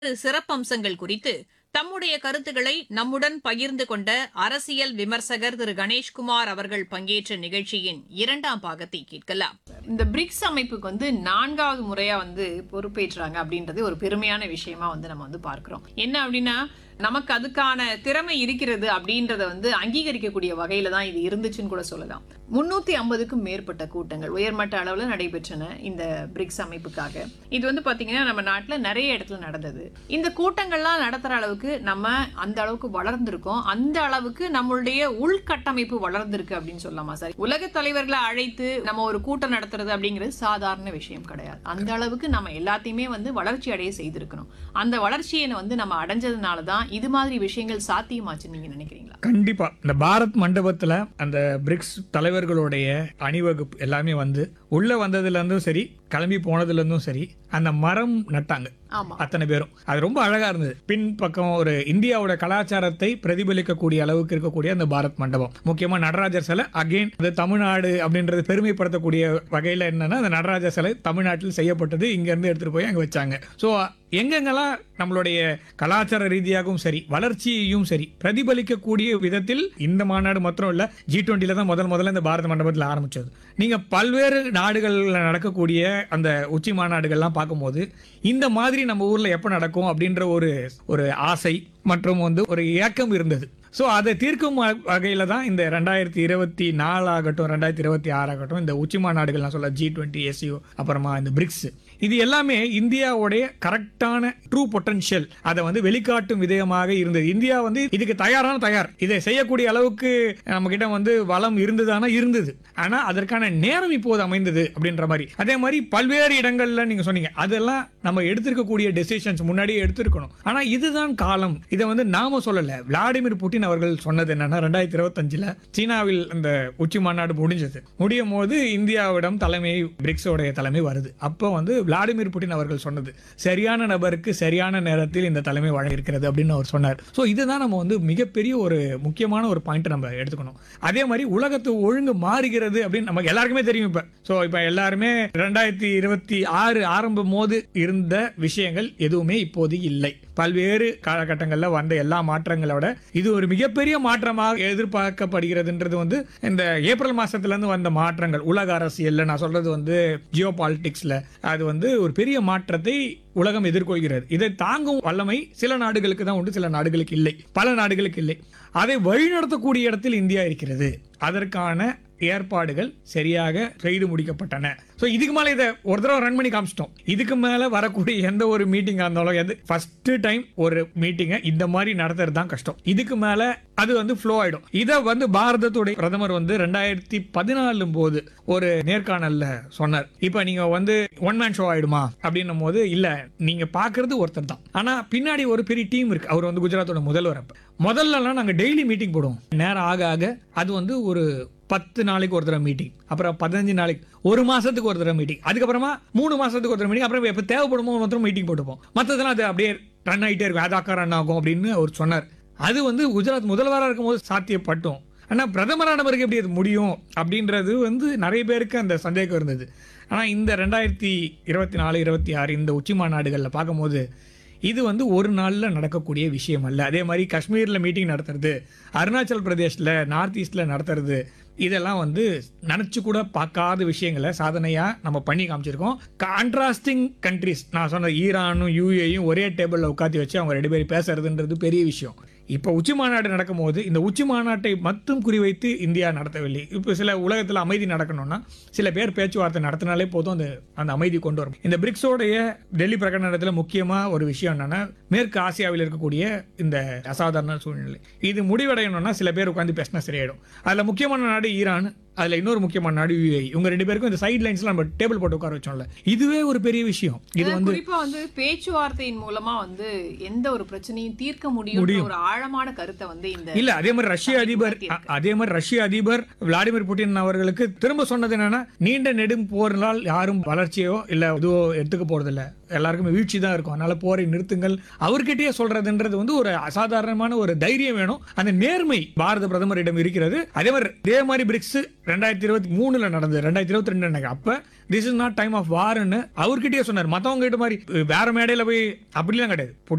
சிறப்பம்சங்கள் குறித்து தம்முடைய கருத்துக்களை நம்முடன் பகிர்ந்து கொண்ட அரசியல் விமர்சகர் திரு கணேஷ்குமார் அவர்கள் பங்கேற்ற நிகழ்ச்சியின் இரண்டாம் பாகத்தை கேட்கலாம் இந்த பிரிக்ஸ் அமைப்புக்கு வந்து நான்காவது முறையா வந்து பொறுப்பேற்றாங்க அப்படின்றது ஒரு பெருமையான விஷயமா வந்து நம்ம வந்து பார்க்கிறோம் என்ன அப்படின்னா நமக்கு அதுக்கான திறமை இருக்கிறது அப்படின்றத வந்து அங்கீகரிக்கக்கூடிய வகையில தான் இது இருந்துச்சுன்னு கூட சொல்லலாம் முன்னூத்தி ஐம்பதுக்கும் மேற்பட்ட கூட்டங்கள் உயர்மட்ட அளவுல நடைபெற்றன இந்த பிரிக்ஸ் அமைப்புக்காக இது வந்து பாத்தீங்கன்னா நம்ம நாட்டுல நிறைய இடத்துல நடந்தது இந்த கூட்டங்கள்லாம் நடத்துற அளவுக்கு நம்ம அந்த அளவுக்கு வளர்ந்திருக்கோம் அந்த அளவுக்கு நம்மளுடைய உள்கட்டமைப்பு வளர்ந்திருக்கு அப்படின்னு சொல்லலாமா சார் உலக தலைவர்களை அழைத்து நம்ம ஒரு கூட்டம் நடத்துறது அப்படிங்கிறது சாதாரண விஷயம் கிடையாது அந்த அளவுக்கு நம்ம எல்லாத்தையுமே வந்து வளர்ச்சி அடைய செய்திருக்கணும் அந்த வளர்ச்சியை வந்து நம்ம அடைஞ்சதுனால தான் இது மாதிரி விஷயங்கள் சாத்தியமாச்சுன்னு நீங்க நினைக்கிறீங்களா கண்டிப்பா இந்த பாரத் மண்டபத்துல அந்த பிரிக்ஸ் தலைவர்களுடைய அணிவகுப்பு எல்லாமே வந்து உள்ள வந்ததுல இருந்தும் சரி கிளம்பி போனதுல இருந்தும் சரி அந்த மரம் நட்டாங்க ஆமா அத்தனை பேரும் அது ரொம்ப அழகா இருந்தது பின் பக்கம் ஒரு இந்தியாவோட கலாச்சாரத்தை பிரதிபலிக்கக்கூடிய அளவுக்கு இருக்கக்கூடிய அந்த பாரத் மண்டபம் முக்கியமா நடராஜர் சிலை அகைன் இந்த தமிழ்நாடு அப்படின்றது பெருமைப்படுத்தக்கூடிய வகையில என்னன்னா அந்த நடராஜர் சிலை தமிழ்நாட்டில் செய்யப்பட்டது இங்க இருந்து எடுத்துட்டு போய் அங்க வச்சாங்க ஸோ எங்கெங்கெல்லாம் நம்மளுடைய கலாச்சார ரீதியாகவும் சரி வளர்ச்சியையும் சரி பிரதிபலிக்கக்கூடிய விதத்தில் இந்த மாநாடு மாத்திரம் இல்ல ஜி டுவெண்ட்டில தான் முதல் முதல்ல இந்த பாரத மண்டபத்தில் ஆரம்பிச்சது நீங்க பல்வேறு நாடுகளில் நடக்கக்கூடிய அந்த உச்சி மாநாடுகள்லாம் பார்க்கும்போது இந்த மாதிரி நம்ம ஊர்ல எப்ப நடக்கும் அப்படின்ற ஒரு ஒரு ஆசை மற்றும் வந்து ஒரு ஏக்கம் இருந்தது ஸோ அதை தீர்க்கும் வ- வகையில தான் இந்த ரெண்டாயிரத்தி இருபத்தி நாலு ஆகட்டும் ரெண்டாயிரத்தி இருபத்தி ஆறு ஆகட்டும் இந்த உச்சி மாநாடுகள் நான் சொல்ல ஜி டுவெண்ட்டி எஸ்யூ அப்புறமா இந்த பிரிக்ஸ் இது எல்லாமே இந்தியாவுடைய கரெக்டான ட்ரூ பொட்டன்ஷியல் அதை வந்து வெளிக்காட்டும் விதயமாக இருந்தது இந்தியா வந்து இதுக்கு தயாரான தயார் இதை செய்யக்கூடிய அளவுக்கு நம்ம கிட்ட வந்து வளம் இருந்ததானா இருந்தது ஆனா அதற்கான நேரம் இப்போது அமைந்தது அப்படின்ற மாதிரி அதே மாதிரி பல்வேறு இடங்கள்ல நீங்க சொன்னீங்க அதெல்லாம் நம்ம எடுத்திருக்கக்கூடிய டெசிஷன்ஸ் முன்னாடியே எடுத்திருக்கணும் ஆனா இதுதான் காலம் இதை வந்து நாம சொல்லல விளாடிமிர் புட்டின் அவர்கள் சொன்னது என்னன்னா ரெண்டாயிரத்தி இருபத்தஞ்சுல சீனாவில் அந்த உச்சி மாநாடு முடிஞ்சது முடியும் போது இந்தியாவிடம் தலைமை பிரிக்ஸோடைய தலைமை வருது அப்போ வந்து விளாடிமிர் புட்டின் அவர்கள் சொன்னது சரியான நபருக்கு சரியான நேரத்தில் இந்த தலைமை வழங்கியிருக்கிறது அப்படின்னு அவர் சொன்னார் ஸோ இதுதான் நம்ம வந்து மிகப்பெரிய ஒரு முக்கியமான ஒரு பாயிண்ட் நம்ம எடுத்துக்கணும் அதே மாதிரி உலகத்து ஒழுங்கு மாறுகிறது அப்படின்னு நமக்கு எல்லாருக்குமே தெரியும் இப்போ ஸோ இப்போ எல்லாருமே ரெண்டாயிரத்தி இருபத்தி ஆறு ஆரம்பம் போது இருந்த விஷயங்கள் எதுவுமே இப்போது இல்லை பல்வேறு காலகட்டங்களில் வந்த எல்லா மாற்றங்களோட இது ஒரு மிகப்பெரிய மாற்றமாக எதிர்பார்க்கப்படுகிறதுன்றது வந்து இந்த ஏப்ரல் மாசத்துல இருந்து வந்த மாற்றங்கள் உலக அரசியல்ல நான் சொல்றது வந்து ஜியோ பாலிடிக்ஸ்ல அது வந்து ஒரு பெரிய மாற்றத்தை உலகம் எதிர்கொள்கிறது இதை தாங்கும் வல்லமை சில நாடுகளுக்கு தான் உண்டு சில நாடுகளுக்கு இல்லை பல நாடுகளுக்கு இல்லை அதை வழிநடத்தக்கூடிய இடத்தில் இந்தியா இருக்கிறது அதற்கான ஏற்பாடுகள் சரியாக செய்து முடிக்கப்பட்டன ஸோ இதுக்கு மேலே இதை ஒரு தடவை ரன் பண்ணி காமிச்சிட்டோம் இதுக்கு மேலே வரக்கூடிய எந்த ஒரு மீட்டிங்காக இருந்தாலும் எது ஃபர்ஸ்ட் டைம் ஒரு மீட்டிங்கை இந்த மாதிரி நடத்துறது தான் கஷ்டம் இதுக்கு மேலே அது வந்து ஃப்ளோ ஆயிடும் இதை வந்து பாரதத்துடைய பிரதமர் வந்து ரெண்டாயிரத்தி பதினாலு போது ஒரு நேர்காணல்ல சொன்னார் இப்போ நீங்க வந்து ஒன் மேன் ஷோ ஆயிடுமா அப்படின்னும் போது இல்ல நீங்க பாக்குறது ஒருத்தர் தான் ஆனா பின்னாடி ஒரு பெரிய டீம் இருக்கு அவர் வந்து குஜராத்தோட முதல்வர் அப்ப முதல்லலாம் நாங்க டெய்லி மீட்டிங் போடுவோம் நேரம் ஆக ஆக அது வந்து ஒரு பத்து நாளைக்கு ஒரு தடவை மீட்டிங் அப்புறம் பதினஞ்சு நாளைக்கு ஒரு மாசத்துக்கு ஒரு தடவை மீட்டிங் அதுக்கப்புறமா மூணு மாசத்துக்கு ஒரு தடவை மீட்டிங் அப்புறம் எப்போ தேவைப்படுமோ மாத்திரம் மீட்டிங் போட்டுப்போம் மற்றதெல்லாம் அது அப்படியே ரன் ஆகிட்டே இருக்கும் அதாக்கா ரன் ஆகும் அப்படின்னு அவர் சொன்னார் அது வந்து குஜராத் முதல்வராக இருக்கும்போது சாத்தியப்பட்டோம் ஆனா பிரதமரானவருக்கு எப்படி அது முடியும் அப்படின்றது வந்து நிறைய பேருக்கு அந்த சந்தேகம் இருந்தது ஆனா இந்த ரெண்டாயிரத்தி இருபத்தி நாலு இருபத்தி ஆறு இந்த உச்சி மாநாடுகளில் பார்க்கும்போது இது வந்து ஒரு நாள்ல நடக்கக்கூடிய விஷயம் அல்ல அதே மாதிரி காஷ்மீர்ல மீட்டிங் நடத்துறது அருணாச்சல் பிரதேஷ்ல நார்த் ஈஸ்ட்ல நடத்துறது இதெல்லாம் வந்து நினைச்சு கூட பார்க்காத விஷயங்களை சாதனையா நம்ம பண்ணி காமிச்சிருக்கோம் கான்ட்ராஸ்டிங் கண்ட்ரிஸ் நான் சொன்ன ஈரானும் யூஏயும் ஒரே டேபிள்ல உட்காந்து வச்சு அவங்க ரெண்டு பேரும் பேசுறதுன்றது பெரிய விஷயம் இப்போ உச்சி மாநாடு நடக்கும்போது இந்த உச்சி மாநாட்டை மட்டும் குறிவைத்து இந்தியா நடத்தவில்லை இப்போ சில உலகத்தில் அமைதி நடக்கணும்னா சில பேர் பேச்சுவார்த்தை நடத்தினாலே போதும் அந்த அந்த அமைதி கொண்டு வரும் இந்த பிரிக்ஸோடைய டெல்லி பிரகடனத்தில் முக்கியமாக ஒரு விஷயம் என்னன்னா மேற்கு ஆசியாவில் இருக்கக்கூடிய இந்த அசாதாரண சூழ்நிலை இது முடிவடையணும்னா சில பேர் உட்காந்து பேசினா சரியாயிடும் அதில் முக்கியமான நாடு ஈரான் அதில் இன்னொரு முக்கியமான நாடு யூஏ இவங்க ரெண்டு பேருக்கும் இந்த சைட் லைன்ஸ்லாம் நம்ம டேபிள் போட்டு உட்கார வச்சோம்ல இதுவே ஒரு பெரிய விஷயம் இது வந்து குறிப்பா வந்து பேச்சுவார்த்தையின் மூலமா வந்து எந்த ஒரு பிரச்சனையும் தீர்க்க முடியும் ஒரு ஆழமான கருத்தை வந்து இந்த இல்ல அதே மாதிரி ரஷ்ய அதிபர் அ- அதே மாதிரி ரஷ்ய அதிபர் விளாடிமிர் புட்டின் அவர்களுக்கு திரும்ப சொன்னது என்னன்னா நீண்ட நெடும் போரினால் யாரும் வளர்ச்சியோ இல்ல இதுவோ எடுத்துக்க போறது இல்ல எல்லாருக்குமே வீழ்ச்சி தான் இருக்கும் அதனால போரை நிறுத்துங்கள் அவர்கிட்டயே சொல்றதுன்றது வந்து ஒரு அசாதாரணமான ஒரு தைரியம் வேணும் அந்த நேர்மை பாரத பிரதமரிடம் இருக்கிறது அதே மாதிரி இதே மாதிரி பிரிக்ஸ் ரெண்டாயிரத்தி இருபத்தி மூணுல நடந்தது ரெண்டாயிரத்தி இருபத்தி ரெண்டு நினைக்கிறேன் அப்ப this is not time of வார்னு அவர்கிட்டயே சொன்னார் மத்தவங்க கிட்ட மாதிரி வேற மேடையில போய் அப்படிலாம் கிடையாது